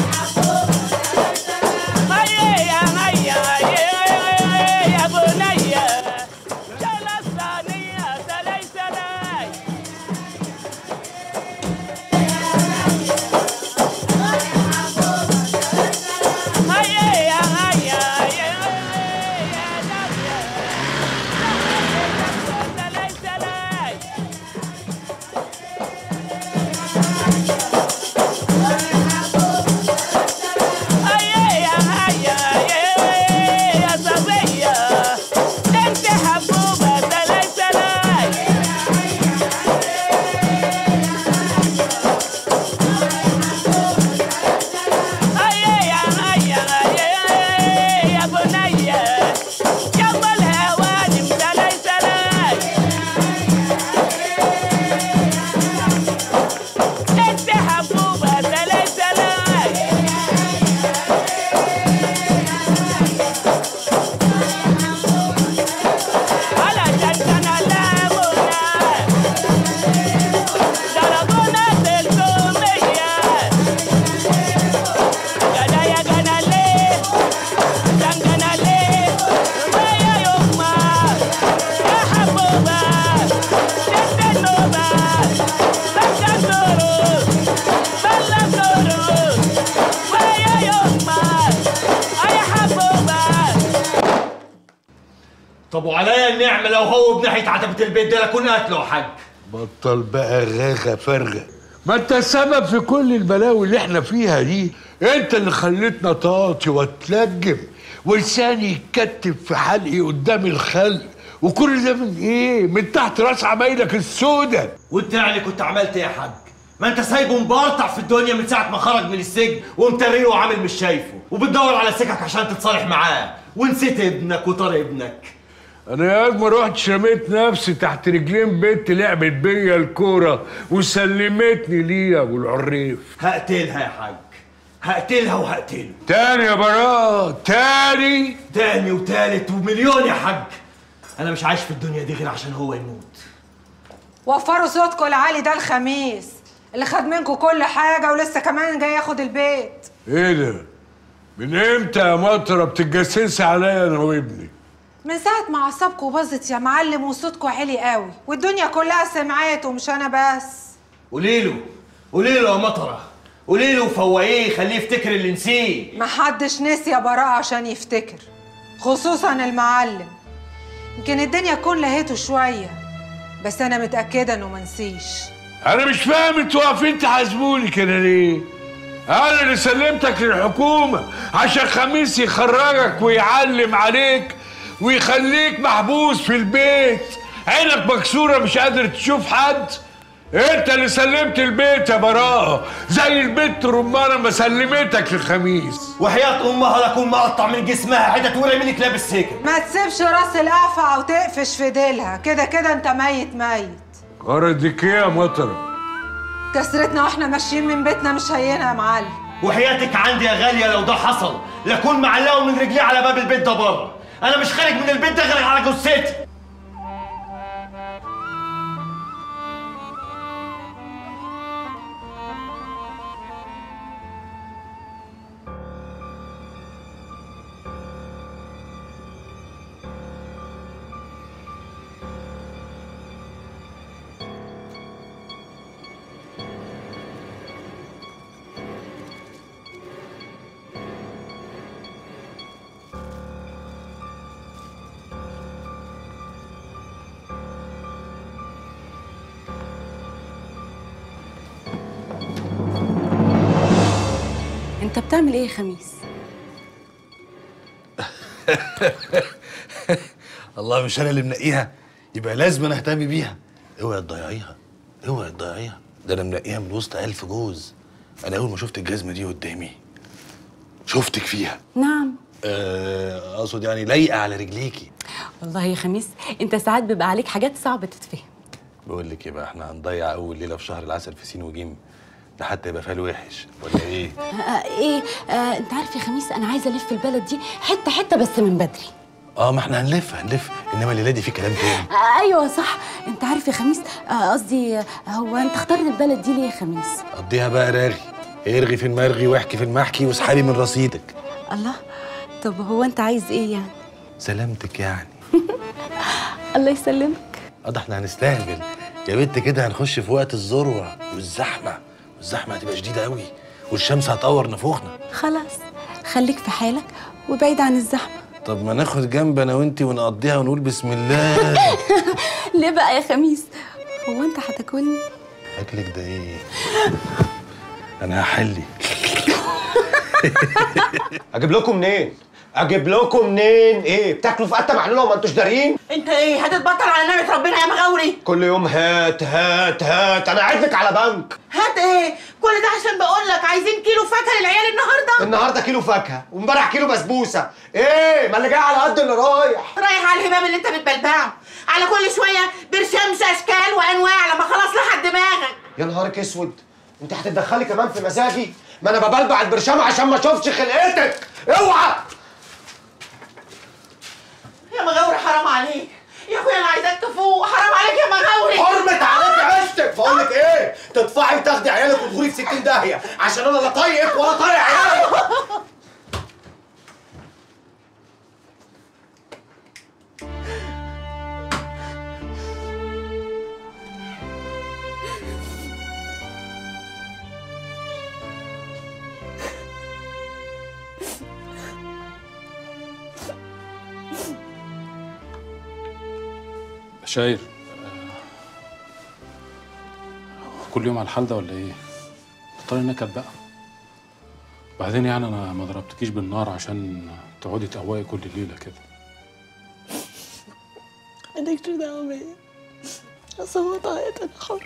طب وعليا النعمه لو هو بناحيه عتبه البيت ده اكون قاتله يا حاج بطل بقى غاغة فارغة ما انت السبب في كل البلاوي اللي احنا فيها دي انت اللي خليتنا طاطي واتلجم ولساني يتكتف في حلقي قدام الخلق وكل ده من ايه؟ من تحت راس عمايلك السودة وانت يعني كنت عملت ايه يا حاج ما انت سايبه مبرطع في الدنيا من ساعه ما خرج من السجن ومتريه وعامل مش شايفه وبتدور على سكك عشان تتصالح معاه ونسيت ابنك وطار ابنك انا يا ما رحت رميت نفسي تحت رجلين بنت لعبت بيا الكوره وسلمتني ليه يا ابو العريف هقتلها يا حاج هقتلها وهقتله تاني يا براء تاني تاني وتالت ومليون يا حاج انا مش عايش في الدنيا دي غير عشان هو يموت وفروا صوتكم العالي ده الخميس اللي خد منكم كل حاجه ولسه كمان جاي ياخد البيت ايه ده؟ من امتى يا مطره بتتجسسي عليا انا وابني؟ من ساعة ما أعصابكم باظت يا معلم وصوتكم عالي قوي والدنيا كلها سمعت ومش أنا بس قولي له قولي له يا مطره قولي له فوقيه خليه يفتكر اللي نسيه محدش نسي يا براءة عشان يفتكر خصوصا المعلم يمكن الدنيا تكون لهيته شوية بس أنا متأكدة إنه منسيش انا مش فاهم انتوا واقفين تحاسبوني كده ليه؟ انا اللي سلمتك للحكومه عشان خميس يخرجك ويعلم عليك ويخليك محبوس في البيت عينك مكسوره مش قادر تشوف حد انت اللي سلمت البيت يا براءه زي البت رمانه ما سلمتك لخميس وحياة أمها لكون مقطع من جسمها حتة تقول منك لابس سجن ما تسيبش راس القفع وتقفش في ديلها كده كده أنت ميت ميت غرضك ايه يا مطره؟ كسرتنا واحنا ماشيين من بيتنا مش هينة يا معلم وحياتك عندي يا غالية لو ده حصل لكون معلقه من رجليه على باب البيت ده بره أنا مش خارج من البيت ده غير على جثتي انت بتعمل ايه يا خميس الله مش انا اللي منقيها يبقى لازم انا اهتم بيها اوعي تضيعيها اوعي تضيعيها ده انا منقيها من وسط الف جوز انا اول ما شفت الجزمه دي قدامي شفتك فيها نعم آه، اقصد يعني لايقه على رجليكي والله يا خميس انت ساعات بيبقى عليك حاجات صعبه تتفهم بقول لك يبقى احنا هنضيع اول ليله في شهر العسل في سين وجيم ده حتى يبقى فال وحش ولا ايه آه ايه آه انت عارف يا خميس انا عايزه الف البلد دي حته حته بس من بدري اه ما احنا هنلف هنلف انما الليله دي في كلام تاني آه ايوه صح انت عارف يا خميس آه، قصدي آه هو انت اخترت البلد دي ليه يا خميس قضيها بقى راغي ارغي في المرغي واحكي في المحكي واسحبي من رصيدك الله طب هو انت عايز ايه يعني سلامتك يعني الله يسلمك اه ده احنا هنستهبل يا بنت كده هنخش في وقت الذروه والزحمه والزحمه هتبقى شديده قوي والشمس هتقور نفوخنا خلاص خليك في حالك وبعيد عن الزحمه طب ما ناخد جنب انا وانتي ونقضيها ونقول بسم الله ليه بقى يا خميس هو انت هتاكلني اكلك ده ايه انا هحلي اجيب لكم منين؟ اجيب لكم منين؟ ايه بتاكلوا في قته معلومه وما انتوش دارين؟ انت ايه هتتبطل على نعمه ربنا يا مغاوري كل يوم هات هات هات انا قاعد لك على بنك هات ايه كل ده عشان بقول لك عايزين كيلو فاكهه للعيال النهارده النهارده كيلو فاكهه وامبارح كيلو بسبوسه ايه ما اللي جاي على قد اللي رايح رايح على الهباب اللي انت بتبلبعه على كل شويه برشامش اشكال وانواع لما خلاص لحد دماغك يا نهارك اسود انت هتتدخلي كمان في مزاجي ما انا ببلبع البرشامه عشان ما اشوفش خلقتك اوعى يا مغاوري حرام عليك يا اخويا انا عايزاك تفوق حرام عليك يا مغاوري حرمت عليك عشتك بقول لك ايه تدفعي وتاخدي عيالك وتغوري في 60 داهيه عشان انا لا طايقك ولا طايق عيالك شاير كل يوم على الحال ده ولا ايه؟ بطلي نكد بقى بعدين يعني انا ما ضربتكيش بالنار عشان تقعدي تقوقي كل ليله كده مالكش دعوة بيا أصوت عيط أنا حر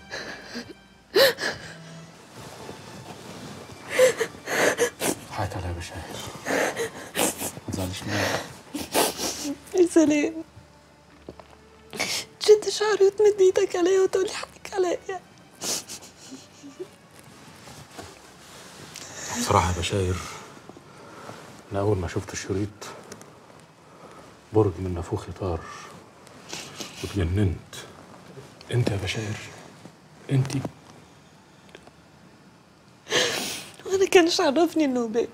حياتي عليا يا بشاير ما تزعليش مني يا سلام تشد شعري وتمد ايدك عليا وتقولي حقك عليا بصراحة يا بشاير أنا أول ما شفت الشريط برج من نافوخي طار واتجننت أنت يا بشاير أنت وانا كانش عرفني انه باب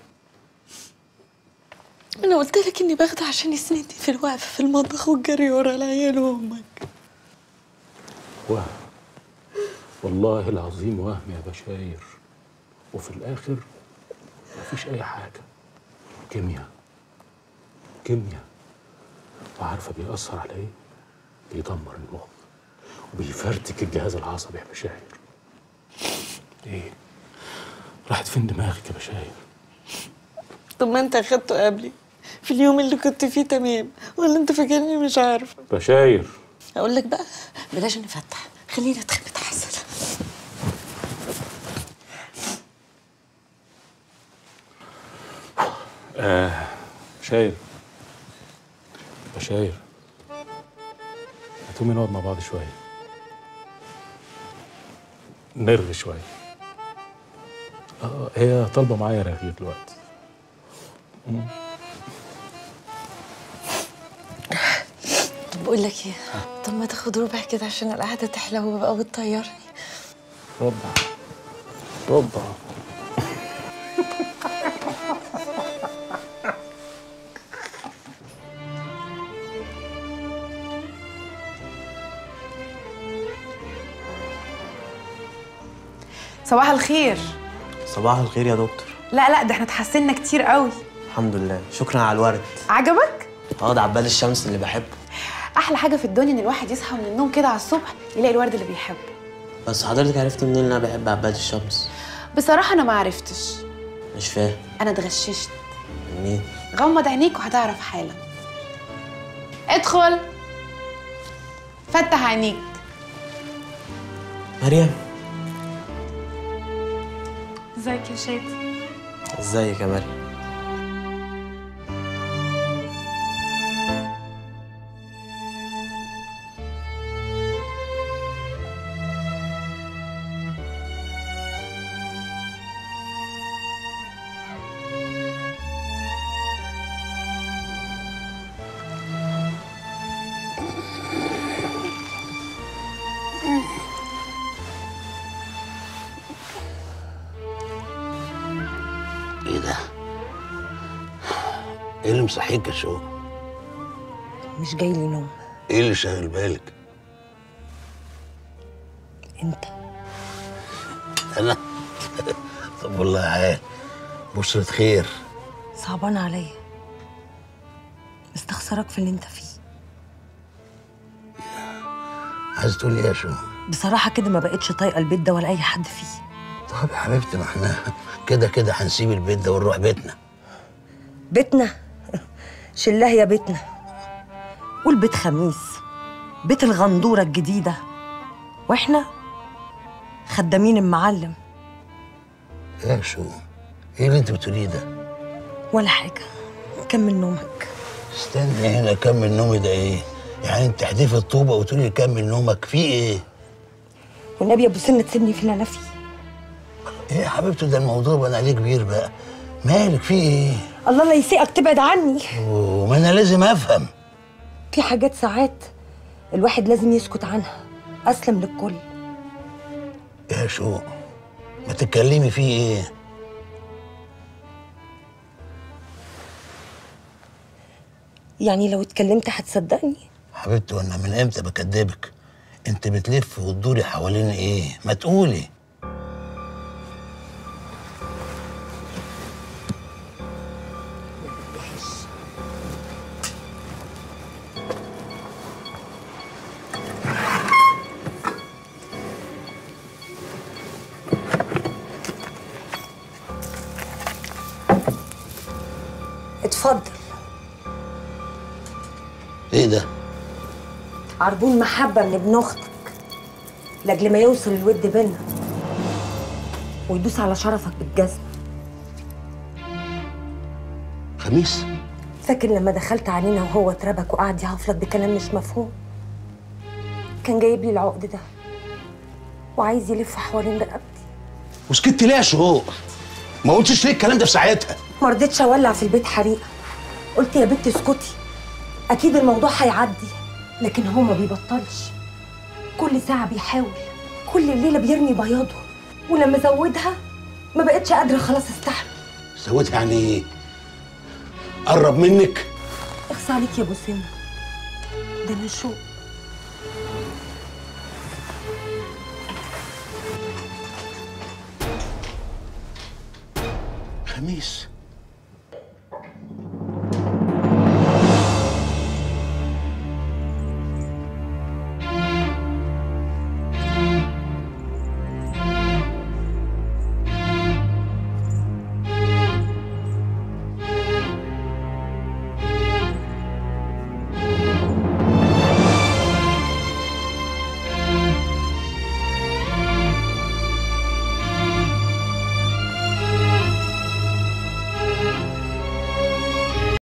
انا قلت لك اني باخده عشان يسندني في الوقفه في المطبخ والجري ورا العيال وامك وهم والله العظيم وهم يا بشاير وفي الآخر مفيش أي حاجة كيمياء كيمياء وعارفة بيأثر على إيه؟ بيدمر المخ وبيفرتك الجهاز العصبي يا بشاير إيه؟ راحت فين دماغك يا بشاير؟ طب ما انت اخدته قبلي في اليوم اللي كنت فيه تمام ولا انت فاكرني مش عارفه بشاير اقول لك بقى بلاش نفتح خلينا نتخبط حسن آه بشاير بشاير هتقومي نقعد مع بعض شوية نرغي شوية اه هي طالبة معايا رغي دلوقتي مم. طب بقول لك ايه طب ما تاخد ربع كده عشان القعده تحلو بقى وتطيرني ربع ربع صباح الخير صباح الخير يا دكتور لا لا ده احنا اتحسنا كتير قوي الحمد لله شكرا على الورد عجبك اه ده عباد الشمس اللي بحبه احلى حاجه في الدنيا ان الواحد يصحى من النوم كده على الصبح يلاقي الورد اللي بيحبه بس حضرتك عرفت منين ان انا بحب عباد الشمس بصراحه انا ما عرفتش مش فاهم انا اتغششت منين غمض عينيك وهتعرف حالا ادخل فتح عينيك مريم ازيك يا شادي ازيك يا مريم ايه ده؟ ايه اللي مصحيك يا شو؟ مش جاي لي نوم ايه اللي شاغل بالك؟ انت انا طب والله عال بشرة خير صعبان عليا مستخسرك في اللي انت فيه عايز تقول ايه يا شو؟ بصراحة كده ما بقتش طايقة البيت ده ولا أي حد فيه طب يا حبيبتي ما احنا كده كده هنسيب البيت ده ونروح بيتنا بيتنا شلاه يا بيتنا والبيت خميس بيت الغندورة الجديدة واحنا خدامين المعلم ايه يا شو؟ ايه اللي انت بتقوليه ده؟ ولا حاجة كمل نومك استنى هنا كمل نومي ده ايه؟ يعني انت تحدفي الطوبة وتقولي لي كمل نومك في ايه؟ والنبي يا ابو سنة تسيبني في اللي انا فيه ايه يا حبيبتي ده الموضوع بقى عليه كبير بقى مالك في ايه؟ الله لا يسيئك تبعد عني وما انا لازم افهم في حاجات ساعات الواحد لازم يسكت عنها أسلم للكل يا شو ما تتكلمي فيه ايه؟ يعني لو اتكلمت هتصدقني حبيبتي وانا من امتى بكدبك؟ انت بتلف وتدوري حوالين ايه؟ ما تقولي اتفضل ايه ده عربون محبة من ابن أختك لأجل ما يوصل الود بينا ويدوس على شرفك بالجزمة خميس فاكر لما دخلت علينا وهو اتربك وقعد يعفلك بكلام مش مفهوم كان جايب لي العقد ده وعايز يلف حوالين رقبتي وسكت ليه يا شروق ما قلتش ليه الكلام ده في ساعتها ما رضيتش اولع في البيت حريقه قلت يا بنت اسكتي اكيد الموضوع هيعدي لكن هو ما بيبطلش كل ساعه بيحاول كل الليله بيرمي بياضه ولما زودها ما بقتش قادره خلاص استحمل زودها يعني ايه قرب منك اخص عليك يا ابو سنه ده انا شوق خميس